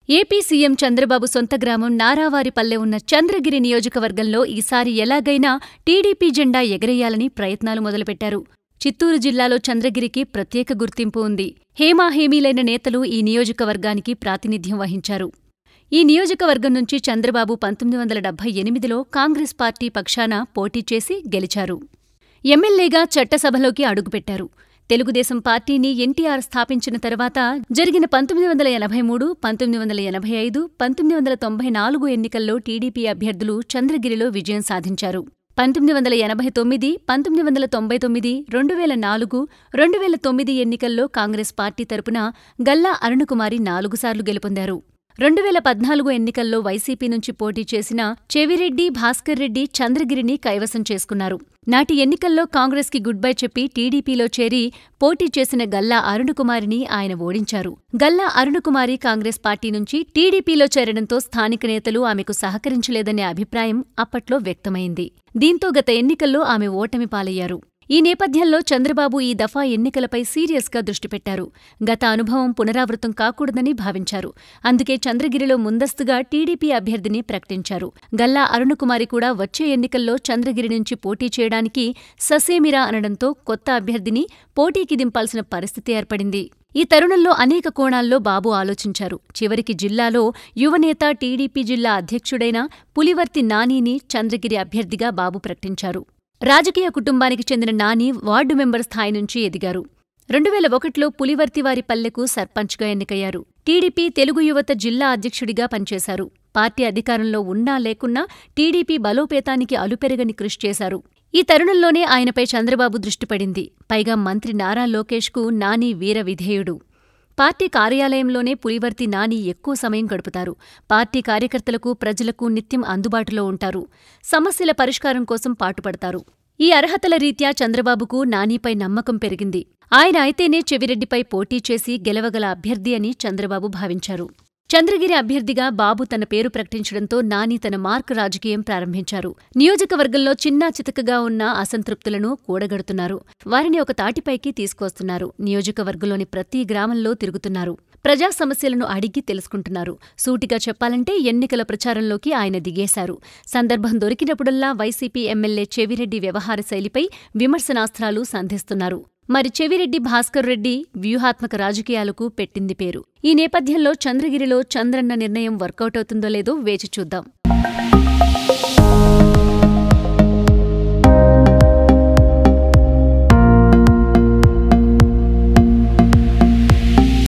AP CM Chandrababu సొంత గ్రామం నారావారిపల్లె ఉన్న చంద్రగిరి నియోజకవర్గంలో ఈసారి ఎలాగైనా టీడీపీ జెండా ఎగరేయాలని ప్రయత్నాలు మొదలుపెట్టారు చిత్తూరు జిల్లాలో చంద్రగిరికి ప్రత్యేక గుర్తింపు ఉంది హేమాహేమీలైన నేతలు ఈ నియోజకవర్గానికి ప్రాతినిధ్యం వహించారు ఈ నియోజకవర్గం నుంచి చంద్రబాబు పంతొమ్మిది వందల డెబ్బై ఎనిమిదిలో కాంగ్రెస్ పార్టీ పక్షాన పోటీ చేసి గెలిచారు ఎమ్మెల్యేగా చట్టసభలోకి అడుగుపెట్టారు తెలుగుదేశం పార్టీని ఎన్టీఆర్ స్థాపించిన తర్వాత జరిగిన పంతొమ్మిది వందల ఎనభై మూడు పంతొమ్మిది వందల ఎనభై ఐదు పంతొమ్మిది వందల తొంభై నాలుగు ఎన్నికల్లో టీడీపీ అభ్యర్థులు చంద్రగిరిలో విజయం సాధించారు పంతొమ్మిది వందల ఎనభై తొమ్మిది పంతొమ్మిది వందల తొంభై తొమ్మిది రెండు వేల నాలుగు రెండు వేల తొమ్మిది ఎన్నికల్లో కాంగ్రెస్ పార్టీ తరపున గల్లా అరుణకుమారి నాలుగుసార్లు గెలుపొందారు రెండు వేల పద్నాలుగు ఎన్నికల్లో వైసీపీ నుంచి పోటీ చేసిన చెవిరెడ్డి భాస్కర్ రెడ్డి చంద్రగిరిని కైవసం చేసుకున్నారు నాటి ఎన్నికల్లో కాంగ్రెస్కి గుడ్ బై చెప్పి టీడీపీలో చేరి పోటీ చేసిన గల్లా అరుణకుమారిని ఆయన ఓడించారు గల్లా అరుణకుమారి కాంగ్రెస్ పార్టీ నుంచి టీడీపీలో చేరడంతో స్థానిక నేతలు ఆమెకు సహకరించలేదనే అభిప్రాయం అప్పట్లో వ్యక్తమైంది దీంతో గత ఎన్నికల్లో ఆమె ఓటమి పాలయ్యారు ఈ నేపథ్యంలో చంద్రబాబు ఈ దఫా ఎన్నికలపై సీరియస్గా దృష్టి పెట్టారు గత అనుభవం పునరావృతం కాకూడదని భావించారు అందుకే చంద్రగిరిలో ముందస్తుగా టీడీపీ అభ్యర్థిని ప్రకటించారు గల్లా అరుణకుమారి కూడా వచ్చే ఎన్నికల్లో చంద్రగిరి నుంచి పోటీ చేయడానికి ససేమిరా అనడంతో కొత్త అభ్యర్థిని పోటీకి దింపాల్సిన పరిస్థితి ఏర్పడింది ఈ తరుణంలో అనేక కోణాల్లో బాబు ఆలోచించారు చివరికి జిల్లాలో యువనేత టీడీపీ జిల్లా అధ్యక్షుడైన పులివర్తి నానీని చంద్రగిరి అభ్యర్థిగా బాబు ప్రకటించారు రాజకీయ కుటుంబానికి చెందిన నాని వార్డు మెంబర్ స్థాయి నుంచి ఎదిగారు రెండు వేల ఒకటిలో పులివర్తివారి పల్లెకు సర్పంచ్గా ఎన్నికయ్యారు టీడీపీ తెలుగు యువత జిల్లా అధ్యక్షుడిగా పనిచేశారు పార్టీ అధికారంలో ఉన్నా లేకున్నా టీడీపీ బలోపేతానికి అలుపెరగని కృషి చేశారు ఈ తరుణంలోనే ఆయనపై చంద్రబాబు దృష్టిపడింది పైగా మంత్రి నారా లోకేష్కు నాని వీర విధేయుడు పార్టీ కార్యాలయంలోనే పులివర్తి నాని ఎక్కువ సమయం గడుపుతారు పార్టీ కార్యకర్తలకు ప్రజలకు నిత్యం అందుబాటులో ఉంటారు సమస్యల పరిష్కారం కోసం పాటుపడతారు ఈ అర్హతల రీత్యా చంద్రబాబుకు నానిపై నమ్మకం పెరిగింది ఆయన అయితేనే చెవిరెడ్డిపై పోటీ చేసి గెలవగల అభ్యర్థి అని చంద్రబాబు భావించారు చంద్రగిరి అభ్యర్థిగా బాబు తన పేరు ప్రకటించడంతో నాని తన మార్క్ రాజకీయం ప్రారంభించారు నియోజకవర్గంలో చిన్నా చితకగా ఉన్న అసంతృప్తులను కూడగడుతున్నారు వారిని ఒక తాటిపైకి తీసుకొస్తున్నారు నియోజకవర్గంలోని ప్రతి గ్రామంలో తిరుగుతున్నారు ప్రజా సమస్యలను అడిగి తెలుసుకుంటున్నారు సూటిగా చెప్పాలంటే ఎన్నికల ప్రచారంలోకి ఆయన దిగేశారు సందర్భం దొరికినప్పుడల్లా వైసీపీ ఎమ్మెల్యే చెవిరెడ్డి వ్యవహార శైలిపై విమర్శనాస్త్రాలు సంధిస్తున్నారు మరి చెవిరెడ్డి భాస్కర్ రెడ్డి వ్యూహాత్మక రాజకీయాలకు పెట్టింది పేరు ఈ నేపథ్యంలో చంద్రగిరిలో చంద్రన్న నిర్ణయం వర్కౌట్ అవుతుందో లేదో వేచి చూద్దాం